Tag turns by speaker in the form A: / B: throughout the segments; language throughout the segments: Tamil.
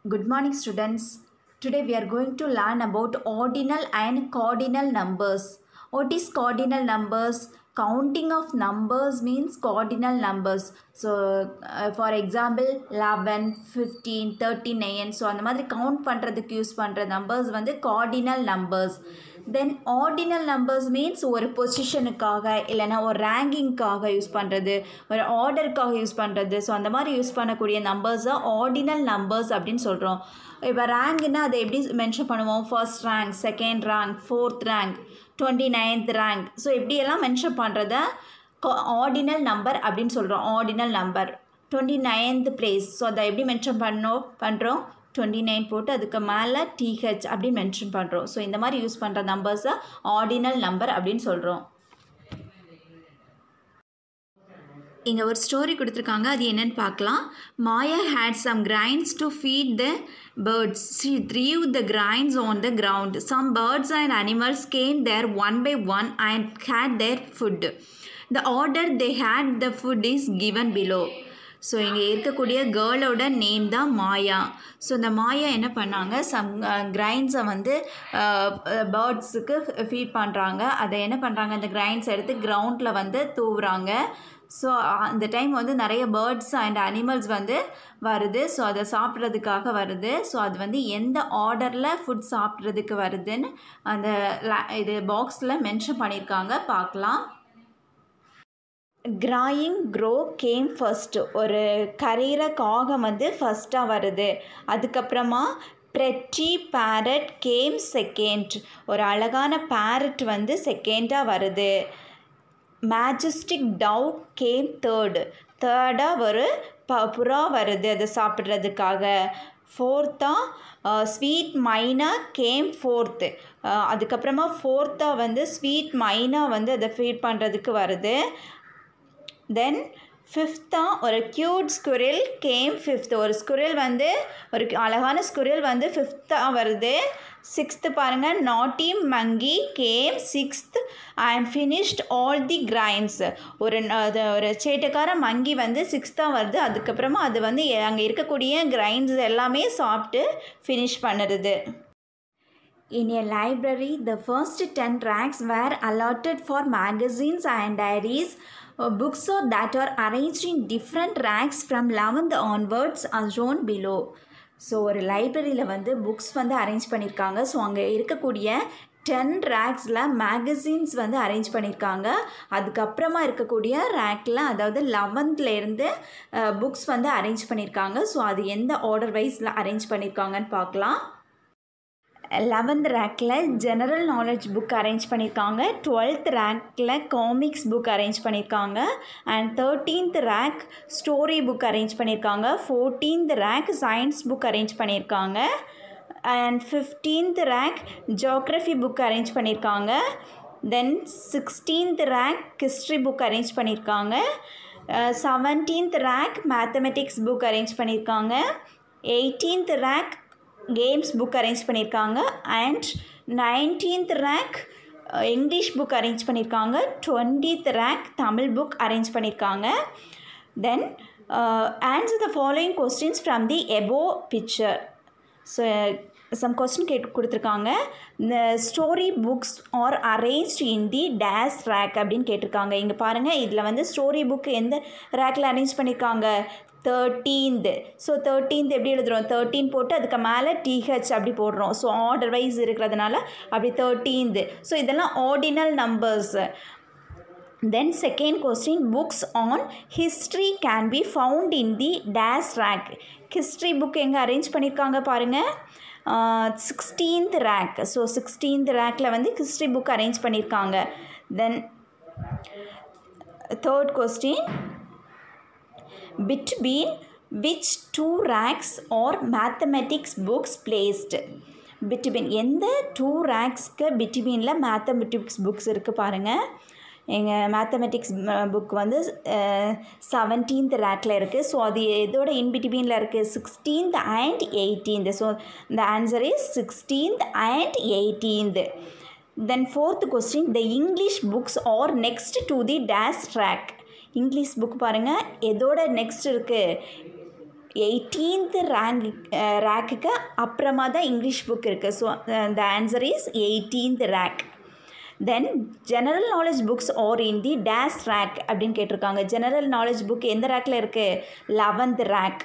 A: Good morning, students. Today we are going to learn about ordinal and cardinal numbers. What is cardinal numbers? Counting of numbers means cardinal numbers. So, uh, for example, 11, 15, 39. So அந்த மாதிரி கவுண்ட் பண்ணுறதுக்கு யூஸ் பண்ணுற நம்பர்ஸ் வந்து cardinal numbers then ordinal numbers means ஒரு பொசிஷனுக்காக இல்லைனா ஒரு ரேங்கிங்க்காக யூஸ் பண்ணுறது ஒரு ஆர்டருக்காக யூஸ் பண்ணுறது ஸோ அந்த மாதிரி யூஸ் பண்ணக்கூடிய நம்பர்ஸை ஆர்டினல் நம்பர்ஸ் அப்படின்னு சொல்கிறோம் இப்போ ரேங்க்னா அதை எப்படி மென்ஷன் பண்ணுவோம் first rank second rank fourth rank twenty ninth rank so இப்படியெல்லாம் மென்ஷன் பண்ணுறத ஆர்டினல் நம்பர் அப்படின்னு சொல்கிறோம் ordinal number twenty ninth place so அதை எப்படி மென்ஷன் பண்ணோம் பண்ணுறோம் டுவெண்ட்டி நைன் போட்டு அதுக்கு மேலே டிஹெச் அப்படின்னு மென்ஷன் பண்ணுறோம் ஸோ இந்த மாதிரி யூஸ் பண்ணுற நம்பர்ஸை ஆர்டினல் நம்பர் அப்படின்னு சொல்கிறோம் இங்கே ஒரு ஸ்டோரி கொடுத்துருக்காங்க அது என்னன்னு பார்க்கலாம் Maya had some grains to feed the birds she threw the grains on the ground some birds and animals came there one by one and had their food the order they had the food is given below so இங்கே இருக்கக்கூடிய கேர்ளோட நேம் தான் மாயா ஸோ இந்த மாயா என்ன பண்ணாங்க சம் கிரைன்ஸை வந்து பேர்ட்ஸுக்கு ஃபீட் பண்ணுறாங்க அதை என்ன பண்ணுறாங்க அந்த கிரைன்ஸ் எடுத்து கிரவுண்டில் வந்து தூவுறாங்க ஸோ அந்த டைம் வந்து நிறைய பேர்ட்ஸ் அண்ட் அனிமல்ஸ் வந்து வருது ஸோ அதை சாப்பிட்றதுக்காக வருது ஸோ அது வந்து எந்த ஆர்டரில் ஃபுட் சாப்பிட்றதுக்கு வருதுன்னு அந்த இது பாக்ஸில் மென்ஷன் பண்ணியிருக்காங்க பார்க்கலாம் கிராயிங் க்ரோ கேம் ஃபஸ்ட்டு ஒரு கரையிற காகம் வந்து ஃபஸ்ட்டாக வருது அதுக்கப்புறமா ப்ரெட்டி பேரட் கேம் செகண்ட் ஒரு அழகான பேரட் வந்து செகண்டாக வருது மேஜஸ்டிக் டவ் கேம் தேர்டு தேர்டாக ஒரு ப புறா வருது அதை சாப்பிட்றதுக்காக ஃபோர்த்தாக ஸ்வீட் மைனா கேம் ஃபோர்த்து அதுக்கப்புறமா ஃபோர்த்தாக வந்து ஸ்வீட் மைனா வந்து அதை ஃபீட் பண்ணுறதுக்கு வருது தென் ஃபிஃப்த்தாக ஒரு க்யூட் ஸ்குரில் கேம் ஃபிஃப்த் ஒரு ஸ்குரில் வந்து ஒரு அழகான ஸ்குரில் வந்து ஃபிஃப்த்தாக வருது சிக்ஸ்த்து பாருங்கள் naughty monkey came sixth and finished all the grains ஒரு அது ஒரு சேட்டக்கார மங்கி வந்து சிக்ஸ்த்தாக வருது அதுக்கப்புறமா அது வந்து அங்கே இருக்கக்கூடிய கிரைன்ஸ் எல்லாமே சாப்பிட்டு ஃபினிஷ் பண்ணுறது In a library, the first 10 racks were allotted for magazines and diaries. Uh, books so that are arranged in different racks from 11th onwards are shown below. So ஒரு லைப்ரரியில் வந்து புக்ஸ் வந்து அரேஞ்ச் பண்ணியிருக்காங்க ஸோ அங்கே இருக்கக்கூடிய டென் ரேக்ஸில் மேகசின்ஸ் வந்து அரேஞ்ச் பண்ணியிருக்காங்க அதுக்கப்புறமா இருக்கக்கூடிய ரேக்கில் அதாவது லெவன்த்லேருந்து புக்ஸ் வந்து அரேஞ்ச் பண்ணியிருக்காங்க ஸோ அது எந்த ஆர்டர் வைஸில் அரேஞ்ச் பண்ணியிருக்காங்கன்னு பார்க்கலாம் லெவன்த் ரேக்கில் ஜெனரல் நாலேஜ் புக் அரேஞ்ச் பண்ணியிருக்காங்க டுவெல்த் ரேக்கில் காமிக்ஸ் புக் அரேஞ்ச் பண்ணியிருக்காங்க and thirteenth rack story book arrange பண்ணியிருக்காங்க fourteenth rack science book arrange பண்ணியிருக்காங்க and fifteenth rack geography book arrange பண்ணியிருக்காங்க then sixteenth rack history book arrange பண்ணியிருக்காங்க seventeenth rack mathematics book arrange பண்ணியிருக்காங்க eighteenth rack games book arrange பண்ணியிருக்காங்க and nineteenth rank English book arrange பண்ணியிருக்காங்க twentieth rank Tamil book arrange பண்ணியிருக்காங்க then answer the following questions from the above picture so some question கேட்டு கொடுத்துருக்காங்க இந்த story books are arranged in the dash rack அப்படின்னு கேட்டிருக்காங்க இங்கே பாருங்கள் இதில் வந்து ஸ்டோரி புக் எந்த ரேக்கில் அரேஞ்ச் பண்ணியிருக்காங்க தேர்ட்டீன்து ஸோ தேர்ட்டீன்த் எப்படி எழுதுகிறோம் தேர்ட்டீன் போட்டு அதுக்கு மேலே டிஹெச் அப்படி போடுறோம் ஸோ ஆர்டர் வைஸ் இருக்கிறதுனால அப்படி தேர்ட்டீன்து ஸோ இதெல்லாம் ordinal numbers then second question books on history can be found in the dash rack history book எங்கே அரேஞ்ச் பண்ணியிருக்காங்க பாருங்கள் சிக்ஸ்டீன்த் ரேக் ஸோ சிக்ஸ்டீன்த் ரேக்கில் வந்து ஹிஸ்ட்ரி புக் அரேஞ்ச் பண்ணியிருக்காங்க then third question between which two racks or mathematics books placed between எந்த டூ ரேக்ஸ்க்கு பிட்வீனில் மேத்தமெட்டிக்ஸ் புக்ஸ் இருக்குது பாருங்கள் எங்கள் மேத்தமெட்டிக்ஸ் புக் வந்து செவன்டீன்த் ரேக்கில் இருக்குது ஸோ அது எதோட இன் பிட்வீனில் இருக்குது sixteenth and eighteenth so the answer is sixteenth and eighteenth then fourth question the English books are next to the dash rack English book பாருங்கள் எதோட நெக்ஸ்ட் இருக்குது எயிட்டீன்த் ரேங்க் ரேக்குக்கு அப்புறமா தான் இங்கிலீஷ் புக் இருக்குது so the answer is eighteenth rack then general knowledge books are in the dash rack அப்படின்னு கேட்டிருக்காங்க ஜெனரல் நாலேஜ் புக் எந்த ரேக்கில் இருக்குது eleventh rack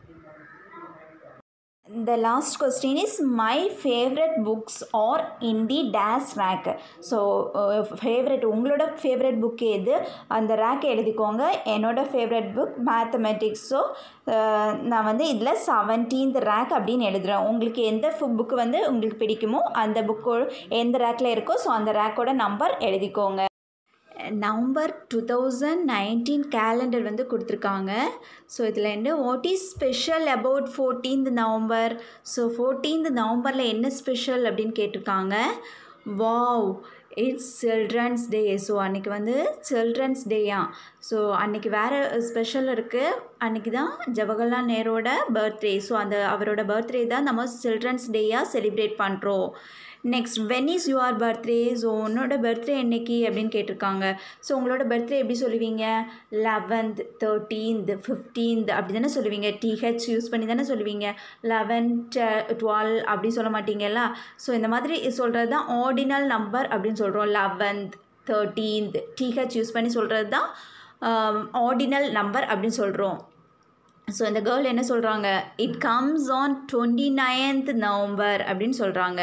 A: the last question is my favorite books are in the dash rack so favourite உங்களோட ஃபேவரட் புக் எது அந்த ரேக் எழுதிக்கோங்க என்னோட ஃபேவரட் புக் மேத்தமெட்டிக்ஸ் ஸோ நான் வந்து இதில் செவன்டீன்த் ரேக் அப்படின்னு எழுதுகிறேன் உங்களுக்கு எந்த புக்கு வந்து உங்களுக்கு பிடிக்குமோ அந்த புக்கோ எந்த ரேக்கில் இருக்கோ ஸோ அந்த ரேக்கோட நம்பர் எழுதிக்கோங்க November two thousand nineteen calendar வந்து கொடுத்துருக்காங்க ஸோ இதில் என்ன what is special about fourteenth November so fourteenth நவம்பரில் என்ன ஸ்பெஷல் அப்படின்னு கேட்டிருக்காங்க wow it's children's day so அன்றைக்கி வந்து சில்ட்ரன்ஸ் டேயா ஸோ அன்றைக்கி வேறு ஸ்பெஷல் இருக்குது அன்றைக்கி தான் ஜவஹர்லால் நேரோட பர்த்டே ஸோ அந்த அவரோட பர்த்டே தான் நம்ம சில்ட்ரன்ஸ் டேயாக செலிப்ரேட் பண்ணுறோம் next when is your birthday so உன்னோட பர்த்டே என்னைக்கு அப்படின்னு கேட்டிருக்காங்க ஸோ உங்களோட பர்த்டே எப்படி சொல்லுவீங்க லெவன்த் தேர்ட்டீன்த் ஃபிஃப்டீன்த் அப்படி தானே சொல்லுவீங்க டிஹெச் யூஸ் பண்ணி தானே சொல்லுவீங்க லெவன் டுவெல் அப்படி சொல்ல மாட்டீங்கல்ல ஸோ இந்த மாதிரி சொல்கிறது தான் ஆர்டினல் நம்பர் அப்படின்னு சொல்கிறோம் லெவன்த் தேர்ட்டீன்த் டிஹெச் யூஸ் பண்ணி சொல்கிறது தான் ஆர்டினல் நம்பர் அப்படின்னு சொல்கிறோம் ஸோ இந்த கேர்ள் என்ன சொல்கிறாங்க it comes on twenty ninth November அப்படின்னு சொல்கிறாங்க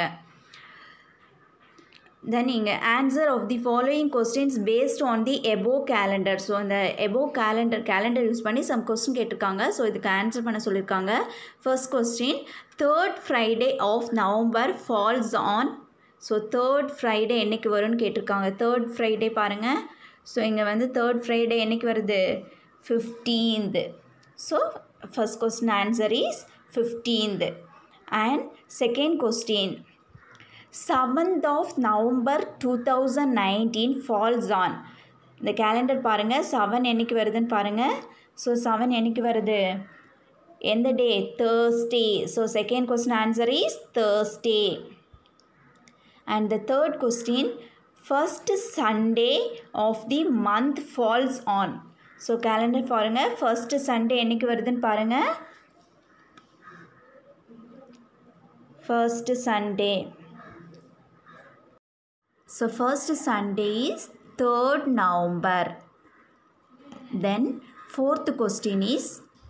A: தென் இங்கே answer of the following questions based on the above calendar so இந்த எபோ கேலண்டர் கேலண்டர் யூஸ் பண்ணி சம் கொஸ்டின் கேட்டிருக்காங்க ஸோ இதுக்கு ஆன்சர் பண்ண சொல்லியிருக்காங்க first question third Friday of November falls on so third Friday என்றைக்கு வரும்னு கேட்டிருக்காங்க தேர்ட் ஃப்ரைடே பாருங்கள் ஸோ இங்கே வந்து தேர்ட் ஃப்ரைடே என்றைக்கு வருது fifteenth so first question answer is fifteenth and second question seventh of November two thousand nineteen falls on இந்த கேலண்டர் பாருங்கள் செவன் என்னைக்கு வருதுன்னு பாருங்கள் ஸோ செவன் என்னைக்கு வருது எந்த day Thursday so second question answer is Thursday and the third question first Sunday of the month falls on so calendar பாருங்கள் ஃபர்ஸ்ட்டு சண்டே என்னைக்கு வருதுன்னு பாருங்கள் first Sunday So first Sunday is 3rd November. Then fourth question is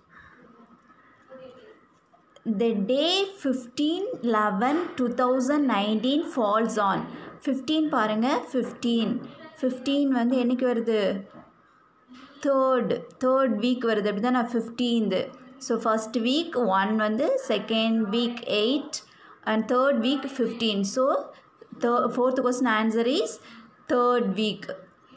A: the day 15 11 2019 falls on 15 பாருங்க 15 15 வந்து என்னைக்கு வருது தேர்ட் தேர்ட் வீக் வருது அப்படி தான் நான் fifteenth so first week one வந்து second week eight and third week fifteen so third, fourth question answer is third week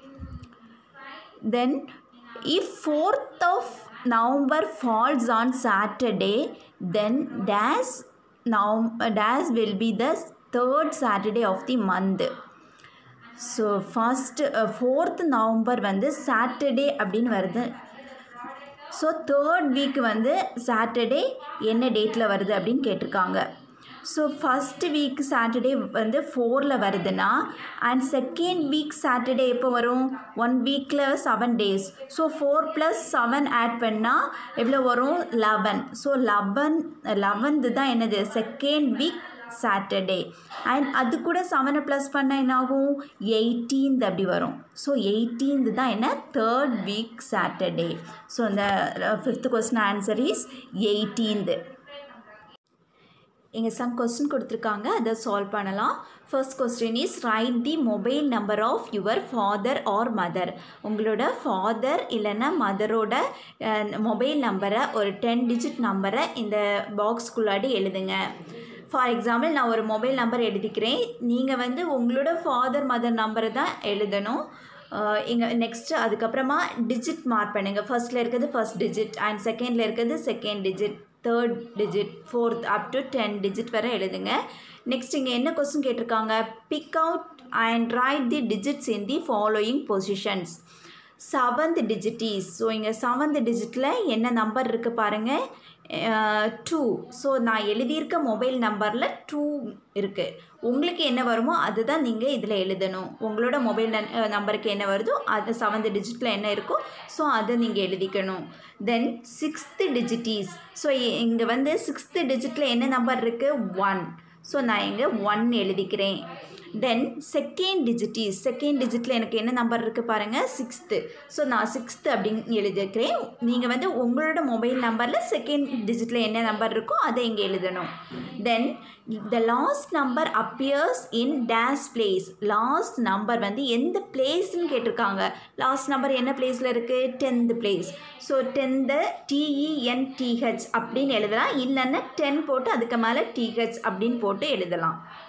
A: then if 4th of november falls on saturday then dash now dash will be the third saturday of the month so first fourth November வந்து சாட்டர்டே அப்படின்னு வருது ஸோ தேர்ட் வீக் வந்து சாட்டர்டே என்ன டேட்டில் வருது அப்படின்னு கேட்டிருக்காங்க ஸோ ஃபஸ்ட்டு வீக் சாட்டர்டே வந்து ஃபோரில் வருதுன்னா அண்ட் செகண்ட் வீக் சாட்டர்டே எப்போ வரும் ஒன் வீக்கில் seven days so four plus seven add பண்ணால் எவ்வளோ வரும் லெவன் ஸோ லெவன் லெவன்த்து தான் என்னது செகண்ட் வீக் சாட்டர்டே அண்ட் அது கூட செவனை ப்ளஸ் பண்ணால் என்ன ஆகும் எயிட்டீன்த் அப்படி வரும் ஸோ எயிட்டீன்த் தான் என்ன தேர்ட் வீக் சாட்டர்டே ஸோ அந்த fifth question answer is eighteenth இங்கே சம் கொஸ்டின் கொடுத்துருக்காங்க அதை சால்வ் பண்ணலாம் first question is write the mobile number of your father or mother உங்களோட ஃபாதர் இல்லைன்னா மதரோட மொபைல் நம்பரை ஒரு டென் டிஜிட் நம்பரை இந்த பாக்ஸ்குள்ளாடி எழுதுங்க ஃபார் எக்ஸாம்பிள் நான் ஒரு மொபைல் நம்பர் எழுதிக்கிறேன் நீங்கள் வந்து உங்களோட ஃபாதர் மதர் நம்பரை தான் எழுதணும் இங்கே நெக்ஸ்ட்டு அதுக்கப்புறமா டிஜிட் மார்க் பண்ணுங்கள் ஃபர்ஸ்ட்டில் இருக்கிறது ஃபர்ஸ்ட் டிஜிட் அண்ட் செகண்டில் இருக்கிறது second digit third digit fourth up to ten digit வரை எழுதுங்க நெக்ஸ்ட் இங்கே என்ன கொஸ்டின் கேட்டிருக்காங்க pick out and write the digits in the following positions seventh digit is so இங்கே செவன்த் டிஜிட்டில் என்ன நம்பர் இருக்குது பாருங்கள் டூ ஸோ நான் எழுதியிருக்க மொபைல் நம்பரில் டூ இருக்குது உங்களுக்கு என்ன வருமோ அதுதான் நீங்கள் இதில் எழுதணும் உங்களோட மொபைல் நம்பருக்கு என்ன வருதோ அது செவன்த் டிஜிட்டில் என்ன இருக்கோ ஸோ அதை நீங்கள் எழுதிக்கணும் தென் சிக்ஸ்த்து டிஜிட்டீஸ் ஸோ இங்கே வந்து சிக்ஸ்த்து டிஜிட்டில் என்ன நம்பர் இருக்குது ஒன் ஸோ நான் இங்கே ஒன் எழுதிக்கிறேன் தென் செகண்ட் டிஜிட்டீஸ் செகண்ட் டிஜிட்டில் எனக்கு என்ன நம்பர் இருக்குது பாருங்கள் சிக்ஸ்த்து ஸோ நான் சிக்ஸ்த்து அப்படின்னு எழுதியிருக்கிறேன் நீங்கள் வந்து உங்களோட மொபைல் நம்பரில் செகண்ட் டிஜிட்டில் என்ன நம்பர் இருக்கோ அதை இங்கே எழுதணும் then the last number appears in dash place last number வந்து எந்த பிளேஸ்ன்னு கேட்டிருக்காங்க லாஸ்ட் நம்பர் என்ன பிளேஸில் இருக்குது tenth place so tenth T E N T H அப்படின்னு எழுதலாம் இல்லைன்னா டென் போட்டு அதுக்கு மேலே டிஹெச் அப்படின்னு போட்டு எழுதலாம்